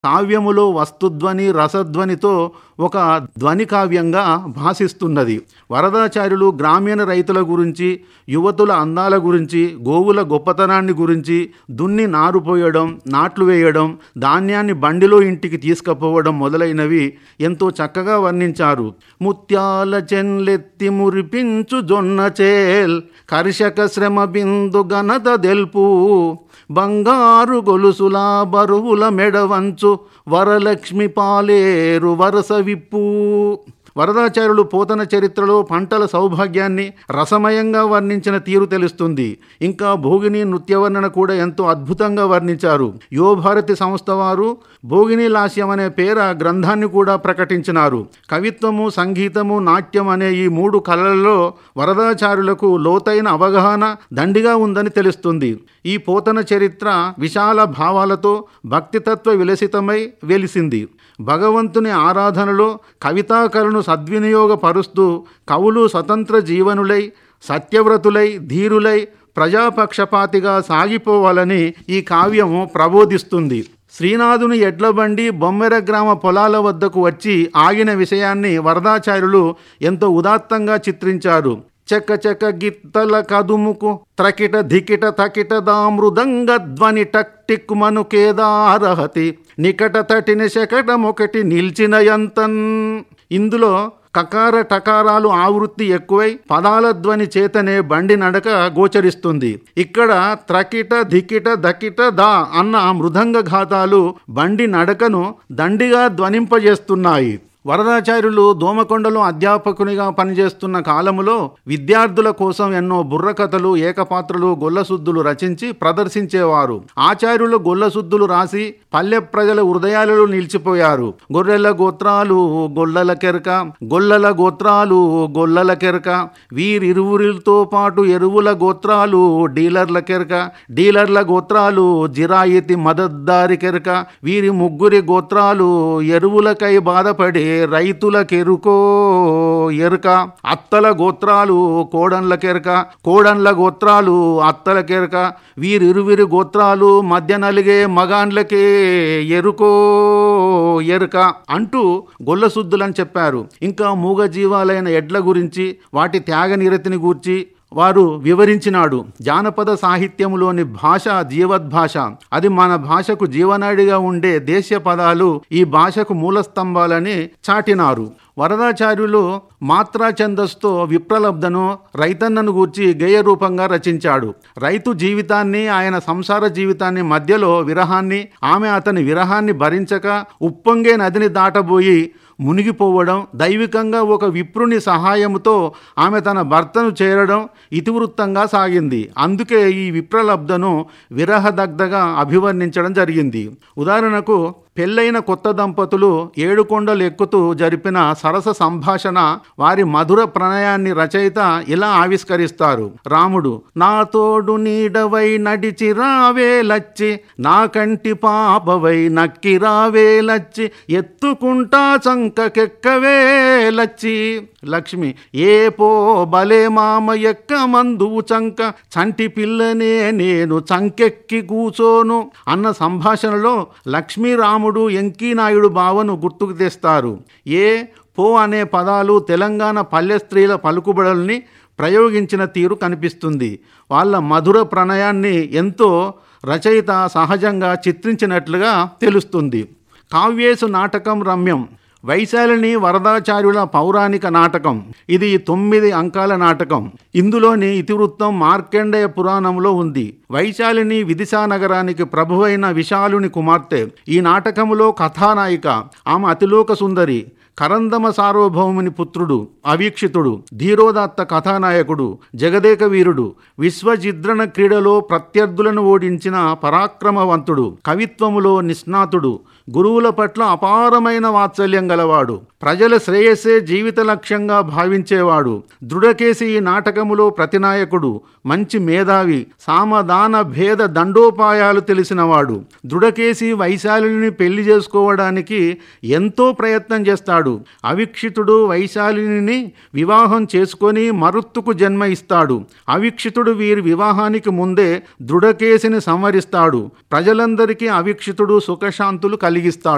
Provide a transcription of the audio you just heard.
కావ్యములో వస్తుధ్వని రసధ్వనితో ఒక ధ్వని కావ్యంగా భాసిస్తున్నది వరదాచార్యులు గ్రామీణ రైతుల గురించి యువతుల అందాల గురించి గోవుల గొప్పతనాన్ని గురించి దున్ని నారు పోయడం నాట్లు వేయడం ధాన్యాన్ని బండిలో ఇంటికి తీసుకుపోవడం మొదలైనవి ఎంతో చక్కగా వర్ణించారు ముత్యాల చెన్లెత్తి మురిపించు జొన్న చేల్ కర్షక శ్రమ బిందు ఘనత దెల్పు బంగారు గొలుసుల బరువుల మెడవంచు వరలక్ష్మి పాలేరు వరస విప్పు వరదాచార్యులు పోతన చరిత్రలో పంటల సౌభాగ్యాన్ని రసమయంగా వర్ణించిన తీరు తెలుస్తుంది ఇంకా భోగిని నృత్యవర్ణన కూడా ఎంతో అద్భుతంగా వర్ణించారు యువభారతి సంస్థ వారు భోగిని లాస్యం అనే పేర గ్రంథాన్ని కూడా ప్రకటించినారు కవిత్వము సంగీతము నాట్యం అనే ఈ మూడు కళలలో వరదాచార్యులకు లోతైన అవగాహన దండిగా ఉందని తెలుస్తుంది ఈ పోతన చరిత్ర విశాల భావాలతో భక్తితత్వ విలసితమై వెలిసింది భగవంతుని ఆరాధనలో కవితాకళను సద్వినియోగపరుస్తూ కవులు స్వతంత్ర జీవనులై సత్యవ్రతులై ధీరులై ప్రజాపక్షపాతిగా సాగిపోవాలని ఈ కావ్యము ప్రబోధిస్తుంది శ్రీనాథుని ఎడ్లబండి బొమ్మెర గ్రామ పొలాల వద్దకు వచ్చి ఆగిన విషయాన్ని వరదాచార్యులు ఎంతో ఉదాత్తంగా చిత్రించారు చెక్క చెక్క గిత్తల కదుముకు త్రకిట ధికిట తకిట దామృదంగ ధ్వని టక్ టిక్కుమను కేదారహతి నికట తటిని శకటమొకటి నిల్చిన యంతన్ ఇందులో కకార టకారాలు ఆవృత్తి ఎక్కువై పదాల ధ్వని చేతనే బండి నడక గోచరిస్తుంది ఇక్కడ త్రకిట ధికిట దకిట దా అన్న మృదంగ ఘాతాలు బండి నడకను దండిగా ధ్వనింపజేస్తున్నాయి వరదాచార్యులు దోమకొండలో అధ్యాపకునిగా పనిచేస్తున్న కాలములో విద్యార్థుల కోసం ఎన్నో బుర్రకథలు ఏకపాత్రలు గొల్లసుద్దులు రచించి ప్రదర్శించేవారు ఆచార్యులు గొల్లసుద్దులు రాసి పల్లె ప్రజల హృదయాలలో నిలిచిపోయారు గొర్రెల గోత్రాలు గొల్లల కెరక గొల్లల గోత్రాలు గొల్లల కెరక వీరిరువురితో పాటు ఎరువుల గోత్రాలు డీలర్ల కెరక డీలర్ల గోత్రాలు జిరాయితీ మదద్దారి కెరక వీరి ముగ్గురి గోత్రాలు ఎరువులకై బాధపడి రైతులకెరుకో ఎరుక అత్తల గోత్రాలు కోడన్లకెరక కోడన్ల గోత్రాలు అత్తలకెరక వీరిరువిరి గోత్రాలు మధ్య నలిగే మగాన్లకే ఎరుకో ఎరుక అంటూ గొల్లశుద్ధులని చెప్పారు ఇంకా మూగజీవాలైన ఎడ్ల గురించి వాటి త్యాగనిరతిని గూర్చి వారు వివరించినాడు జానపద సాహిత్యములోని భాష జీవద్భాష అది మన భాషకు జీవనాడిగా ఉండే దేశీయ పదాలు ఈ భాషకు మూలస్తంభాలని చాటినారు వరదాచార్యులు మాత్రా ఛందస్తో విప్రలబ్ధను రైతన్నను గూర్చి గేయ రూపంగా రచించాడు రైతు జీవితాన్ని ఆయన సంసార జీవితాన్ని మధ్యలో విరహాన్ని ఆమె అతని విరహాన్ని భరించక ఉప్పొంగే నదిని దాటబోయి మునిగిపోవడం దైవికంగా ఒక విప్రుని సహాయముతో ఆమె తన భర్తను చేరడం ఇతివృత్తంగా సాగింది అందుకే ఈ విప్రలబ్ధను విరహదగ్ధగా అభివర్ణించడం జరిగింది ఉదాహరణకు పెళ్ళైన కొత్త దంపతులు ఏడుకొండలు ఎక్కుతూ జరిపిన సరస సంభాషణ వారి మధుర ప్రణయాన్ని రచయిత ఇలా ఆవిష్కరిస్తారు రాముడు నా తోడు నీడవై నడిచి రావే లచ్చి నా కంటి పాపవై నక్కి రావే లచ్చి ఎత్తుకుంటా చంకకెక్కవే లచ్చి లక్ష్మి ఏ పో బలే మామ ఎక్క మందువు చంక చంటి పిల్లనే నేను చంకెక్కి కూచోను అన్న సంభాషణలో లక్ష్మీ రాముడు ఎంకీనాయుడు భావను గుర్తుకు తెస్తారు ఏ పో అనే పదాలు తెలంగాణ పల్లె స్త్రీల పలుకుబడుల్ని ప్రయోగించిన తీరు కనిపిస్తుంది వాళ్ళ మధుర ప్రణయాన్ని ఎంతో రచయిత సహజంగా చిత్రించినట్లుగా తెలుస్తుంది కావ్యేసు నాటకం రమ్యం వైశాలిని వరదాచార్యుల పౌరాణిక నాటకం ఇది తొమ్మిది అంకాల నాటకం ఇందులోని ఇతివృత్తం మార్కండేయ పురాణంలో ఉంది వైశాలిని విదిశా నగరానికి ప్రభువైన విశాలుని కుమార్తె ఈ నాటకములో కథానాయిక ఆమె అతిలోక సుందరి కరందమ సార్వభౌముని పుత్రుడు అవీక్షితుడు ధీరోదాత్త కథానాయకుడు జగదేక వీరుడు విశ్వజిద్రణ క్రీడలో ప్రత్యర్థులను ఓడించిన పరాక్రమవంతుడు కవిత్వములో నిష్ణాతుడు గురువుల పట్ల అపారమైన వాత్సల్యం గలవాడు ప్రజల శ్రేయస్సే జీవిత లక్ష్యంగా భావించేవాడు దృఢకేసి ఈ నాటకములో ప్రతినాయకుడు మంచి మేధావి సామదాన భేద దండోపాయాలు తెలిసినవాడు దృఢకేసి వైశాలిని పెళ్లి చేసుకోవడానికి ఎంతో ప్రయత్నం చేస్తాడు అవిక్షితుడు వైశాలిని వివాహం చేసుకొని మరుత్తుకు జన్మ ఇస్తాడు అవిక్షితుడు వీరి వివాహానికి ముందే దృఢకేసిని సంవరిస్తాడు ప్రజలందరికీ అవిక్షితుడు సుఖశాంతులు కలిగిస్తాడు